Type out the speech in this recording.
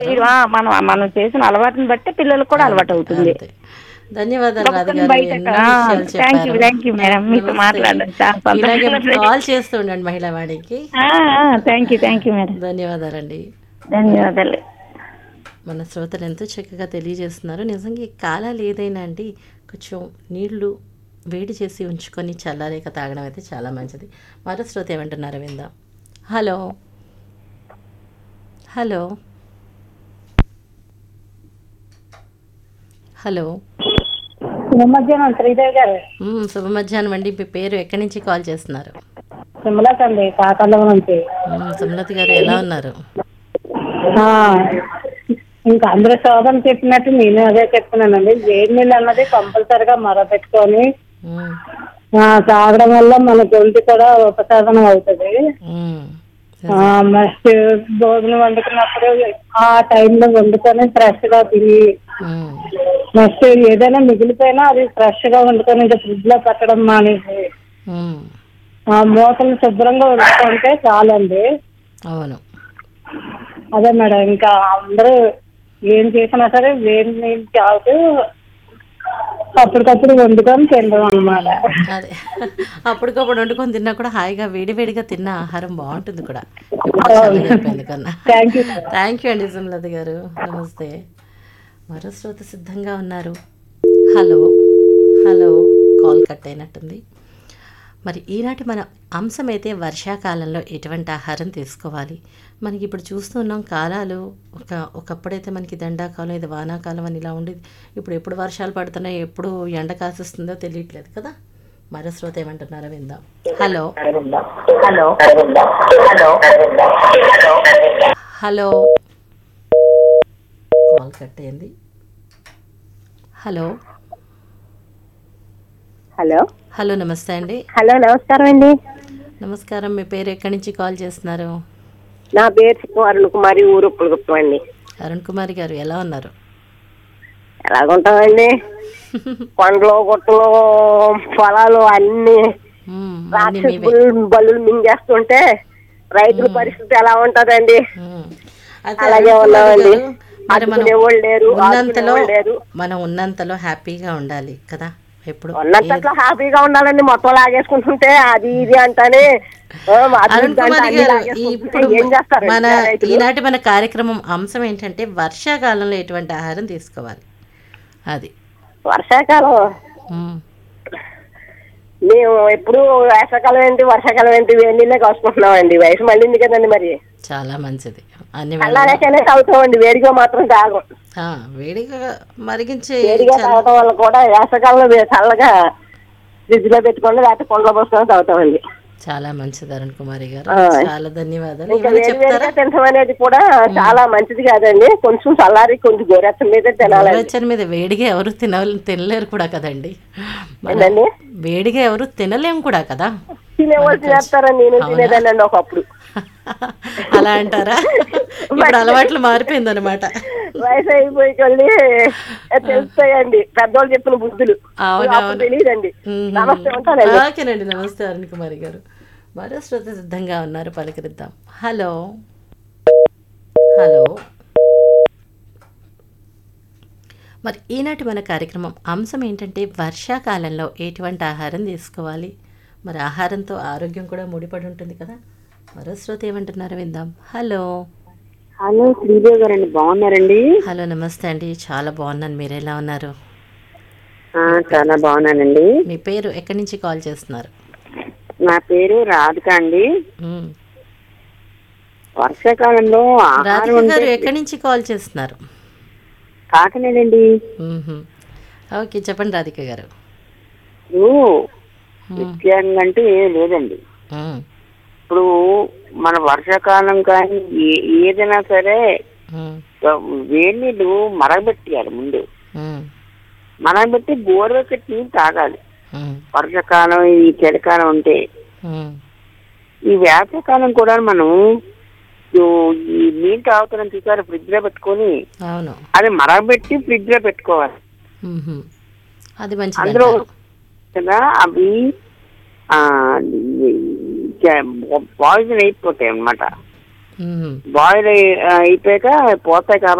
ఆ, మనం మనం చేసిన అలవాటుని బట్టి పిల్లలకు కూడా అలవాటు అవుతుంది అంతే. ధన్యవాదాలు రాధ గబుక్కుని గారు బయటకు- ఎన్నో ఆ, విషయాలు thank you, చెప్పారు thank you, madam. మీతో నమస్తే. మాట్లాడడం చాలా సంతోషంగా ఇలాగే ఉంది. కాల్ చేస్తూ ఉండండి మహిళా వాణికి thank you thank you madam ధన్యవాదాలండి ధన్యవాదాలు మన శ్రోతలు ఎంతో చక్కగా తెలియజేస్తున్నారు నిజంగా ఈ కాలాలు ఏదైనా అండి కొంచెం నీళ్లు వేడి చేసి ఉంచుకొని చల్లారేక తాగడం అయితే చాలా మంచిది మరో శ్రోత ఏమంటున్నారు విందాం హలో హలో హలో మధ్యాహ్నం శ్రీదేవి గారు మ్మ్, శుభ మధ్యాహ్నం అండి మీ పేరు ఎక్కడి నుంచి కాల్ చేస్తున్నారు సిమ్లక్ అండి కాకర్ల నుంచి మ్మ్, సుమలత గారు ఎలా ఉన్నారు ఆ, ఇంకా అందరూ శోభన చెప్పినట్టు నేను అదే చెప్తున్నానండి వేడి నీళ్ళు అన్నది కంపల్సరిగా మరపెట్టుకొని మ్మ్, ఆ, తాగడం వల్ల మన గొంతు కూడా ఉపశమనం అవుతుంది మ్మ్, నెక్స్ట్ భోజనం వండుకున్నప్పుడు ఆ టైంలో వండుకొని ఫ్రెష్ గా తిని మ్మ్, నెక్స్ట్ ఏదైనా మిగిలిపోయినా అది ఫ్రెష్ గా వండుకొని ఇంకా ఫ్రిడ్జ్ లో పెట్టడం మానేసి మ్మ్. ఆ మూతలు శుభ్రంగా వండుకుంటే చాలండి అవును అదే మేడం ఇంకా అందరూ ఏం చేసినా సరే వేడి నీళ్ళు తాగుతూ అప్పటికప్పుడు వండుకొని తినడం అనమాట అదే అప్పటికప్పుడు వండుకొని తిన్నా కూడా హాయిగా వేడివేడిగా తిన్న ఆహారం బాగుంటుంది కూడా ఎప్పుడు చల్లగా అయిపోయింది కన్నా థ్యాంక్ యూ థ్యాంక్ యూ అండి సుమలత గారు నమస్తే మరో శ్రోత సిద్ధంగా ఉన్నారు హలో హలో కాల్ కట్ అయినట్టుంది మరి ఈనాటి మన అంశం అయితే వర్షాకాలంలో ఎటువంటి ఆహారం తీసుకోవాలి మనకి ఇప్పుడు చూస్తున్నాం కాలాలు ఒక ఒకప్పుడైతే మనకి దండాకాలం ఇది వానాకాలం అని ఇలా ఉండేది ఇప్పుడు ఎప్పుడు వర్షాలు పడుతున్నాయి ఎప్పుడు ఎండ కాసిస్తుందో తెలియట్లేదు కదా మరో శ్రోత ఏమంటున్నారో విందాం hello hello hello call cut అయింది హలో హలో హలో నమస్తే అండి హలో నమస్కారం అండి నమస్కారం మీ పేరు ఎక్కడి నుంచి కాల్ చేస్తున్నారు నా పేరు చిక్కు అరుణ్ కుమారి ఊరు ఉప్పులగుప్తం అండి అరుణ్ కుమారి గారు ఎలా ఉన్నారు ఎలాగుంటామండి కొండలు గుట్టలు పొలాలు అన్ని మ్మ్, అన్నీ రాక్షస మీవే బల్లులు బల్లులు మింగేస్తుంటే రైతుల పరిస్థితి ఎలా ఉంటదండి మ్మ్. అయితే అలాగే అరుణ్ కుమారి ఉన్నామండి గారు, మరి మనం ఆదుకునేవాళ్ళు లేరు ఉన్నంతలో ఆదుకునేవాళ్ళు లేరు మనం ఉన్నంతలో హ్యాపీగా ఉండాలి కదా ఎప్పుడు ఉన్నంతట్లో హ్యాపీగా ఉండాలండి మొత్తం లాగేసుకుంటుంటే అది ఇది అంటానే ఆ, అది అరుణ్ ఇది అంటే కుమారి అన్ని గారు లాగేసుకుంటుంటే ఇప్పుడు ఏం చేస్తారు మన రైతులు? ఈనాటి మన కార్యక్రమం అంశం ఏంటంటే వర్షాకాలంలో ఎటువంటి ఆహారం తీసుకోవాలి అది వర్షాకాలం మ్మ్. మేము ఎప్పుడు వేసవకాలం ఏంటి వర్షాకాలం ఏంటి వేడి నీళ్ళే కాసుకుంటున్నామండి వయసు మళ్ళీంది కదండి మరి చాలా మంచిది అన్ని వేళ చల్లారేకనే తాగుతామండి వేడిగా మాత్రం తాగం ఆ, వేడిగా మరిగించే వేడిగా చల్ల- తాగటం వల్ల కూడా వేసవకాలంలో వే- చల్లగా ఫ్రిడ్జ్ లో పెట్టుకొని లేకపోతే కొండలో పోసుకొని తాగుతామండి చాలా మంచిది అరుణ్ కుమారి గారు ఆ. చాలా ధన్యవాదాలు ఇంకా ఏమైనా వేడి చెప్తారా వేడిగా తినడం అనేది కూడా చాలా మంచిది కాదండి కొంచెం చల్లారి కొంచెం గోరెచ్చ మీద తినాలండి గోరువెచ్చని మీద వేడిగా ఎవరు తిన తినలేరు కూడా కదండి మన ఏంటండి వేడిగా ఎవరు తినలేం కూడా కదా తినేవాళ్ళు తినేస్తారని నేను తినేదానండి ఒకప్పుడు అలా అంటారా ఇప్పుడు అలవాట్లు మారిపోయింది అనమాట వయసు అయిపోయి కొద్ది తెలుస్తాయండి పెద్దవాళ్ళు చెప్పిన బుద్ధులు అప్పుడు అవునవును తెలియదండి నమస్తే ఉంటానండి ఓకేనండి నమస్తే అరుణ్ కుమారి గారు మరో శ్రోత సిద్ధంగా ఉన్నారు పలకరిద్దాం హలో హలో మరి ఈనాటి మన కార్యక్రమం అంశం ఏంటంటే వర్షాకాలంలో ఎటువంటి ఆహారం తీసుకోవాలి మరి ఆహారంతో ఆరోగ్యం కూడా ముడిపడి ఉంటుంది కదా మరో శ్రోత ఏమంటున్నారో విందాం హలో హలో శ్రీదేవి గారండి బాగున్నారండి హలో నమస్తే అండి చాలా బాగున్నాను మీరు ఎలా ఉన్నారు ఆ, చాలా బాగున్నానండి మీ పేరు ఎక్కడి నుంచి కాల్ చేస్తున్నారు నా పేరు రాధిక అండి మ్మ్. వర్షాకాలంలో ఆహారం రాధిక అంటే గారు ఎక్కడి నుంచి కాల్ చేస్తున్నారు కాకనేదండి మ్మ్హ. ఓకే చెప్పండి రాధిక గారు ఇప్పుడు ముఖ్యంగా అంటే ఏం లేదండి మ్మ్. ఇప్పుడు మన వర్షాకాలం కానీ ఏ- ఏదైనా సరే మ్మ్. వేడి నీళ్ళు మరగబెట్టియాలి ముందు మ్మ్. మరగబెట్టి గోరువెచ్చటి నీళ్ళు తాగాలి మ్మ్. వర్షాకాలం ఈ చలికాలం ఉంటే మ్మ్. ఈ వేసవికాలం కూడా మనం ఈ- ఈ నీళ్ళు తాగుతున్నాం చూసారు ఫ్రిడ్జ్ లో పెట్టుకొని అవును అది మరగబెట్టి ఫ్రిడ్జ్ లో పెట్టుకోవాలి మ్మ్హ. అది మంచిది అందులో అంటారు. కదా అవి ఆ పాయిజన్ అయిపోతాయి అన్నమాట మ్మ్. బాయిల్ అయిపోయాక పోతాయి కాబట్టి